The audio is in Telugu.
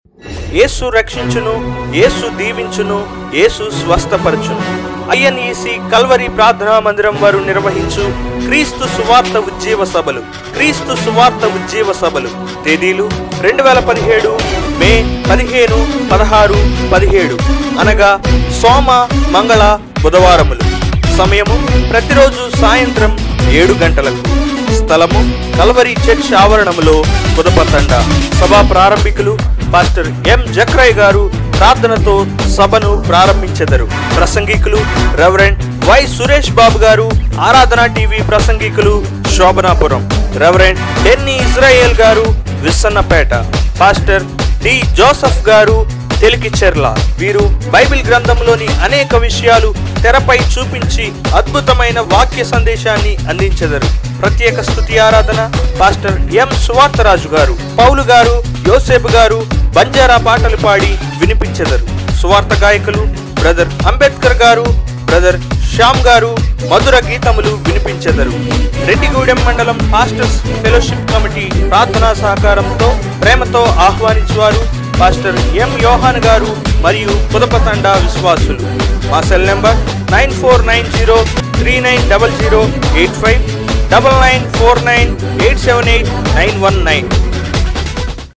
యేసు రక్షించును యేసు దీవించును యేసు స్వస్థపరచును ఐఎన్ఈసి కల్వరి ప్రార్థనా మందిరం వారు నిర్వహించు క్రీస్తు సువార్త ఉజ్జీవ సభలు క్రీస్తు సువార్త ఉజ్జీవ సభలు తేదీలు రెండు వేల పదిహేడు మే పదిహేను పదహారు పదిహేడు అనగా సోమ మంగళ బుధవారములు సమయము ప్రతిరోజు సాయంత్రం ఏడు గంటలకు స్థలము కల్వరి చర్చ్ ఆవరణములో బుధపతండ సభా ప్రారంభికులు పాస్టర్ ఎం జక్రయ్ గారు ప్రార్థనతో సభను ప్రారంభించెదరు ప్రసంగికులు reverend Y Suresh Babu garu Aradhana TV ప్రసంగికులు Sobhanapuram reverend Denny Israel garu Vissannapeta pastor D Joseph గారు తెలికిచెర్ల వీరు బైబిల్ గ్రంథంలోని అనేక విషయాలు తెరపై చూపించి అద్భుతమైన వాక్య సందేశాన్ని అందించెదరు ప్రత్యేక స్థుతి ఆరాధన పాస్టర్ ఎం సువార్తరాజు గారు పౌలు గారు యోసేపు గారు బంజారా పాటలు పాడి వినిపించెదరు సువార్త గాయకులు బ్రదర్ అంబేద్కర్ గారు బ్రదర్ శ్యామ్ గారు మధుర గీతములు వినిపించెదరు రెడ్డిగూడెం మండలం పాస్టర్స్ ఫెలోషిప్ కమిటీ ప్రార్థనా సహకారంతో ప్రేమతో ఆహ్వానించువారు పాస్టర్ ఎం యోహాన్ గారు మరియు పుదపతండ విశ్వాసులు మా cell number nine four nine zero three nine double zero eight five double nine four nine eight seven eight nine one nine